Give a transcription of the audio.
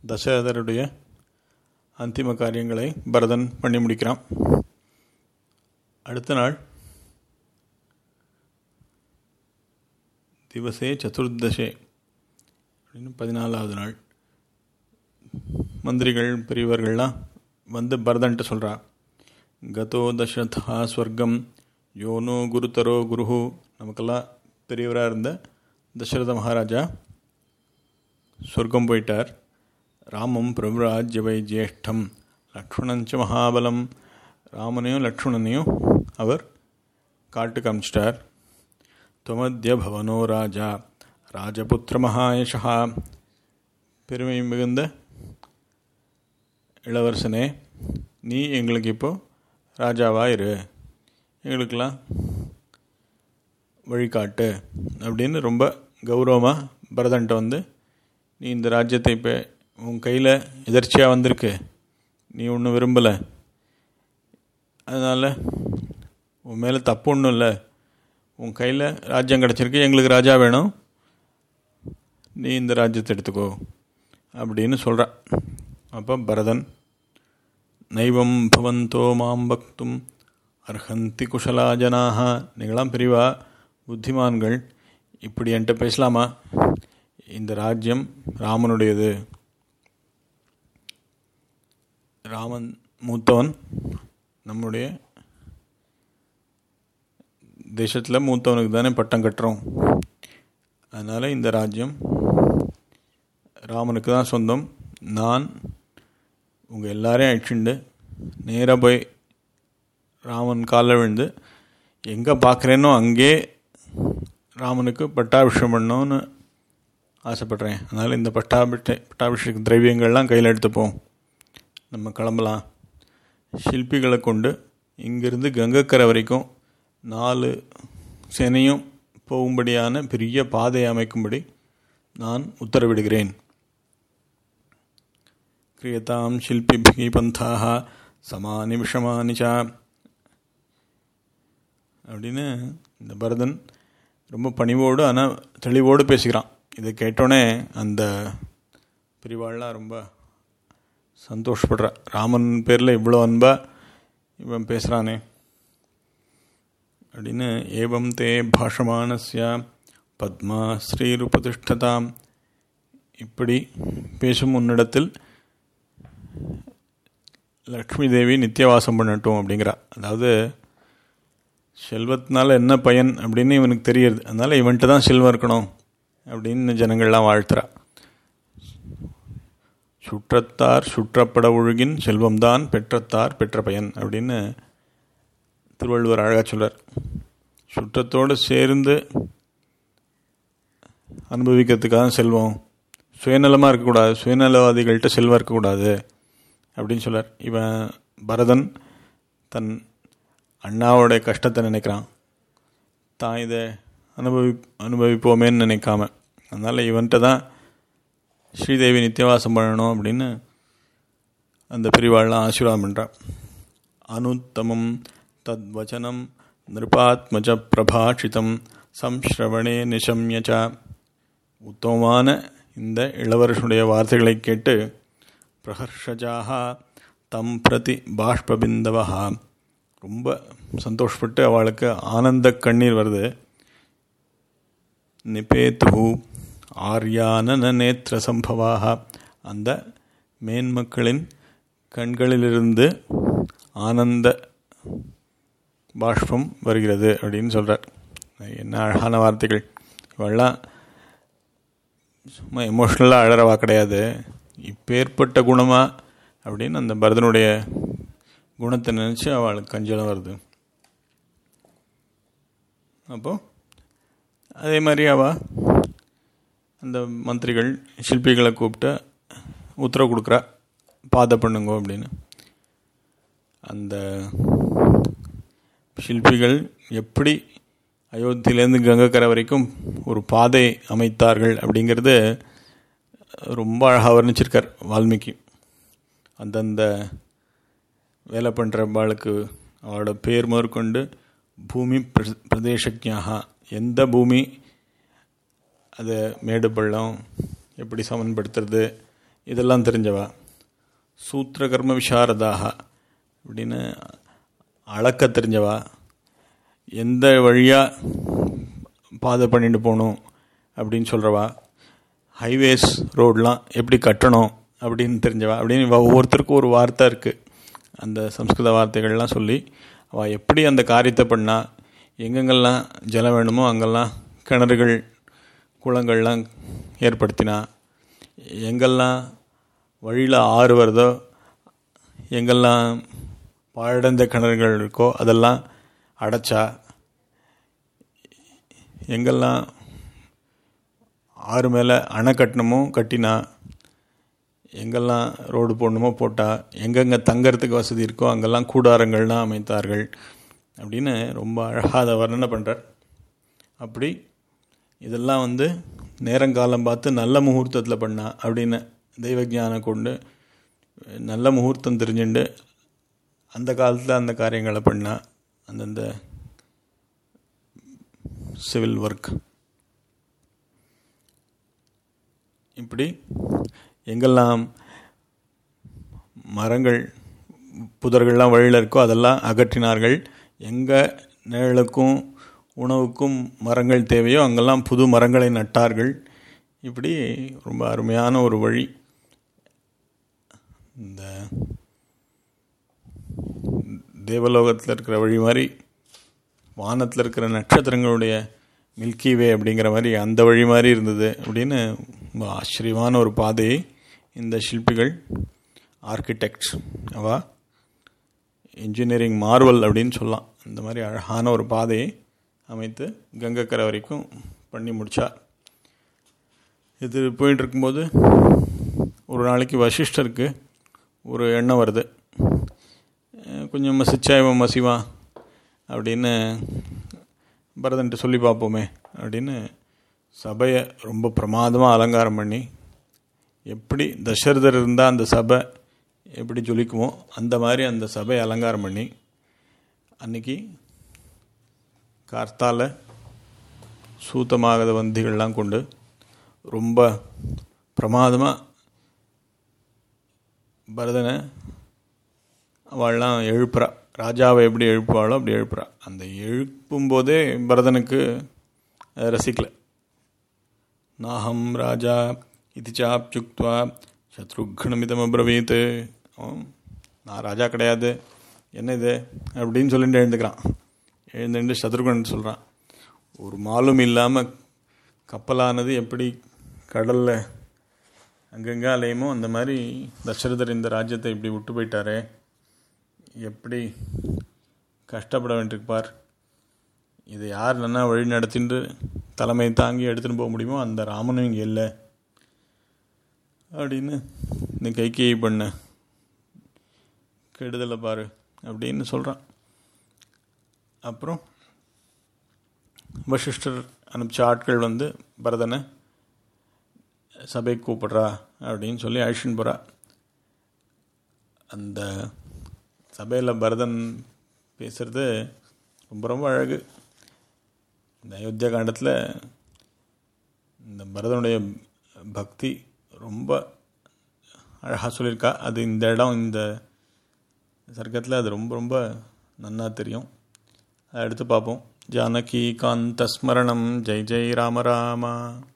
தசரதருடைய அந்திம காரியங்களை பரதன் பண்ணி முடிக்கிறான் அடுத்த நாள் திவசே சதுர்தசே அப்படின்னு பதினாலாவது நாள் மந்திரிகள் பெரியவர்கள்லாம் வந்து பரதன்ட்டு சொல்கிறா கதோ தசரதா ஸ்வர்க்கம் யோனோ குருதரோ குருஹு நமக்கெல்லாம் பெரியவராக இருந்த தசரத மகாராஜா சொர்க்கம் போயிட்டார் ராமம் பிரபுராஜ்ய வை ஜேஷ்டம் லக்ஷ்மணஞ்ச மகாபலம் ராமனையும் லக்ஷ்மணனையும் அவர் காட்டு காமிச்சிட்டார் துவமத்திய பவனோ ராஜா ராஜபுத்திர மகாயஷா பெருமை மிகுந்த இளவரசனே நீ எங்களுக்கு இப்போ ராஜாவா இரு எங்களுக்கெல்லாம் வழிகாட்டு அப்படின்னு ரொம்ப கௌரவமாக பரதன்ட்ட வந்து நீ இந்த ராஜ்யத்தை இப்போ உன் கையில் எதர்ச்சியாக வந்திருக்கு நீ ஒன்றும் விரும்பலை அதனால் உன் மேலே தப்பு ஒன்றும் இல்லை உன் கையில் ராஜ்யம் கிடச்சிருக்கு எங்களுக்கு ராஜா வேணும் நீ இந்த ராஜ்யத்தை எடுத்துக்கோ அப்படின்னு சொல்கிறான் அப்போ பரதன் நைவம் பவந்தோ மாம் பக்தும் அர்ஹந்தி குஷலா ஜனாக நீங்களாம் பிரிவா புத்திமான்கள் இப்படி என்கிட்ட பேசலாமா இந்த ராஜ்யம் ராமனுடையது ராமன் மூத்தவன் நம்முடைய தேசத்தில் மூத்தவனுக்கு தானே பட்டம் கட்டுறோம் அதனால் இந்த ராஜ்யம் ராமனுக்கு தான் சொந்தம் நான் உங்கள் எல்லாரையும் அழிச்சுண்டு நேராக போய் ராமன் காலில் விழுந்து எங்கே பார்க்குறேனோ அங்கே ராமனுக்கு பட்டாபிஷேகம் பண்ணோன்னு ஆசைப்பட்றேன் அதனால் இந்த பட்டாபிஷே பட்டாபிஷேக திரவியங்கள்லாம் கையில் எடுத்துப்போம் நம்ம கிளம்பலாம் சிற்பிகளை கொண்டு இங்கிருந்து கங்கக்கரை வரைக்கும் நாலு சேனையும் போகும்படியான பெரிய பாதை அமைக்கும்படி நான் உத்தரவிடுகிறேன் கிரியதாம் சில்பிபிகி பந்தாக சமானி விஷமானி சா அப்படின்னு இந்த பரதன் ரொம்ப பணிவோடு ஆனால் தெளிவோடு பேசுகிறான் இதை கேட்டோடனே அந்த பிரிவாள்லாம் ரொம்ப சந்தோஷப்படுறா ராமன் பேரில் இவ்வளோ அன்பா இவன் பேசுகிறானே அப்படின்னு ஏவம் தே பாஷமானஸ்ய பத்மா ஸ்ரீருபதிஷ்டதாம் இப்படி பேசும் உன்னிடத்தில் லக்ஷ்மி தேவி நித்தியவாசம் பண்ணட்டும் அப்படிங்கிறா அதாவது செல்வத்தினால என்ன பயன் அப்படின்னு இவனுக்கு தெரியுது அதனால் இவன்ட்டு தான் செல்வம் இருக்கணும் அப்படின்னு ஜனங்கள்லாம் வாழ்த்துறா சுற்றத்தார் சுற்றப்பட ஒழுகின் செல்வம்தான் பெற்றத்தார் பெற்ற பயன் அப்படின்னு திருவள்ளுவர் அழகாக சொல்றார் சுற்றத்தோடு சேர்ந்து அனுபவிக்கிறதுக்காக செல்வம் சுயநலமாக இருக்கக்கூடாது சுயநலவாதிகள்கிட்ட செல்வம் இருக்கக்கூடாது அப்படின்னு சொல்லார் இவன் பரதன் தன் அண்ணாவோடைய கஷ்டத்தை நினைக்கிறான் தான் இதை அனுபவி அனுபவிப்போமேன்னு நினைக்காம அதனால் இவன்கிட்ட தான் ஸ்ரீதேவி நித்தியவாசம் பண்ணணும் அப்படின்னு அந்த பிரிவாள்லாம் ஆசீர்வாதம் பண்ணுறான் அனுத்தமம் தத்வச்சனம் நிருபாத்மஜ பிரபாஷிதம் சம்ஸ்ரவணே நிஷம்யச்ச உத்தமமான இந்த இளவரசனுடைய வார்த்தைகளை கேட்டு பிரஹர்ஷஜாக தம் பிரதி பாஷ்பபிந்தவா ரொம்ப சந்தோஷப்பட்டு அவளுக்கு ஆனந்த கண்ணீர் வருது நிபேத்து ஆர்யான நேத்திர சம்பவாக அந்த மேன்மக்களின் கண்களிலிருந்து ஆனந்த பாஷ்பம் வருகிறது அப்படின்னு சொல்கிறார் என்ன அழகான வார்த்தைகள் இவெல்லாம் சும்மா எமோஷ்னலாக அழறவா கிடையாது இப்பேற்பட்ட குணமாக அப்படின்னு அந்த பரதனுடைய குணத்தை நினச்சி அவளுக்கு கஞ்சலம் வருது அப்போது அதே மாதிரி அவள் அந்த மந்திரிகள் சிற்பிகளை கூப்பிட்டு உத்தரவு கொடுக்குறா பாதை பண்ணுங்க அப்படின்னு அந்த சிற்பிகள் எப்படி அயோத்தியிலேருந்து கங்கக்கரை வரைக்கும் ஒரு பாதை அமைத்தார்கள் அப்படிங்கிறது ரொம்ப அழகாக வர்ணிச்சிருக்கார் வால்மீகி அந்தந்த வேலை பண்ணுற பாளுக்கு அவளோட பேர் முதற்கொண்டு பூமி பிரதேசஜாக எந்த பூமி அதை மேடு பள்ளம் எப்படி சமன்படுத்துறது இதெல்லாம் தெரிஞ்சவா சூத்திர கர்ம விசாரதாக அப்படின்னு அளக்க தெரிஞ்சவா எந்த வழியாக பாதை பண்ணிட்டு போகணும் அப்படின்னு சொல்கிறவா ஹைவேஸ் ரோடெலாம் எப்படி கட்டணும் அப்படின்னு தெரிஞ்சவா அப்படின்னு ஒவ்வொருத்தருக்கும் ஒரு வார்த்தை இருக்குது அந்த சம்ஸ்கிருத வார்த்தைகள்லாம் சொல்லி அவள் எப்படி அந்த காரியத்தை பண்ணால் எங்கெங்கெல்லாம் ஜலம் வேணுமோ அங்கெல்லாம் கிணறுகள் குளங்கள்லாம் ஏற்படுத்தினா எங்கெல்லாம் வழியில் ஆறு வருதோ எங்கெல்லாம் பாழடைந்த கிணறுகள் இருக்கோ அதெல்லாம் அடைச்சா எங்கெல்லாம் ஆறு மேலே அணை கட்டணுமோ கட்டினா எங்கெல்லாம் ரோடு போடணுமோ போட்டால் எங்கெங்கே தங்கறதுக்கு வசதி இருக்கோ அங்கெல்லாம் கூடாரங்கள்லாம் அமைத்தார்கள் அப்படின்னு ரொம்ப அழகாக அதை வர்ணனை பண்ணுறார் அப்படி இதெல்லாம் வந்து நேரங்காலம் பார்த்து நல்ல முகூர்த்தத்தில் பண்ணா அப்படின்னு தெய்வ ஞானம் கொண்டு நல்ல முகூர்த்தம் தெரிஞ்சுண்டு அந்த காலத்தில் அந்த காரியங்களை பண்ணா அந்தந்த சிவில் ஒர்க் இப்படி எங்கெல்லாம் மரங்கள் புதர்கள்லாம் வழியில் இருக்கோ அதெல்லாம் அகற்றினார்கள் எங்கே நிழலுக்கும் உணவுக்கும் மரங்கள் தேவையோ அங்கெல்லாம் புது மரங்களை நட்டார்கள் இப்படி ரொம்ப அருமையான ஒரு வழி இந்த தேவலோகத்தில் இருக்கிற வழி மாதிரி வானத்தில் இருக்கிற நட்சத்திரங்களுடைய மில்கி வே அப்படிங்கிற மாதிரி அந்த வழி மாதிரி இருந்தது அப்படின்னு ரொம்ப ஆச்சரியமான ஒரு பாதையை இந்த சிற்பிகள் ஆர்கிடெக்ட்ஸ் அவா இன்ஜினியரிங் மார்வல் அப்படின்னு சொல்லலாம் இந்த மாதிரி அழகான ஒரு பாதையை அமைத்து கங்கைக்கரை வரைக்கும் பண்ணி முடித்தா இது போயிட்டு இருக்கும்போது ஒரு நாளைக்கு வசிஷ்டருக்கு ஒரு எண்ணம் வருது கொஞ்சம் மசிச்சா இவன் மசிவான் அப்படின்னு பரதன்ட்டு சொல்லி பார்ப்போமே அப்படின்னு சபையை ரொம்ப பிரமாதமாக அலங்காரம் பண்ணி எப்படி தசரதர் இருந்தால் அந்த சபை எப்படி ஜொலிக்குமோ அந்த மாதிரி அந்த சபையை அலங்காரம் பண்ணி அன்னைக்கு கார்த்தால சூத்தமாகத வந்திகள்லாம் கொண்டு ரொம்ப பிரமாதமாக பரதனை அவள்லாம் எழுப்புறா ராஜாவை எப்படி எழுப்புவாளோ அப்படி எழுப்புறா அந்த எழுப்பும் போதே பரதனுக்கு ரசிக்கல நாகம் ராஜா இது சாப்சுக்துவா சத்ருக்னமிதம் அப்ரவீத் நான் ராஜா கிடையாது என்ன இது அப்படின்னு சொல்லிட்டு எழுந்துக்கிறான் எழுந்துட்டு சத்ருகன் சொல்கிறான் ஒரு மாலும் இல்லாமல் கப்பலானது எப்படி கடலில் அங்கங்கே அலையுமோ அந்த மாதிரி தசரதர் இந்த ராஜ்யத்தை இப்படி விட்டு போயிட்டாரே எப்படி கஷ்டப்பட வேண்டியிருப்பார் இதை யார் நல்லா வழி நடத்திட்டு தலைமை தாங்கி எடுத்துகிட்டு போக முடியுமோ அந்த ராமனும் இங்கே இல்லை அப்படின்னு இந்த கைகேயி பண்ண கெடுதலை பாரு அப்படின்னு சொல்கிறான் அப்புறம் வசிஷ்டர் அனுப்பிச்ச ஆட்கள் வந்து பரதனை சபை கூப்பிட்றா அப்படின்னு சொல்லி அழிச்சுன்னு போகிறா அந்த சபையில் பரதன் பேசுகிறது ரொம்ப ரொம்ப அழகு இந்த அயோத்தியா காண்டத்தில் இந்த பரதனுடைய பக்தி ரொம்ப அழகாக சொல்லியிருக்கா அது இந்த இடம் இந்த சர்க்கத்தில் அது ரொம்ப ரொம்ப நன்னா தெரியும் அதை எடுத்து பார்ப்போம் ஜானகி காந்த ஸ்மரணம் ஜெய் ஜெய் ராம ராமா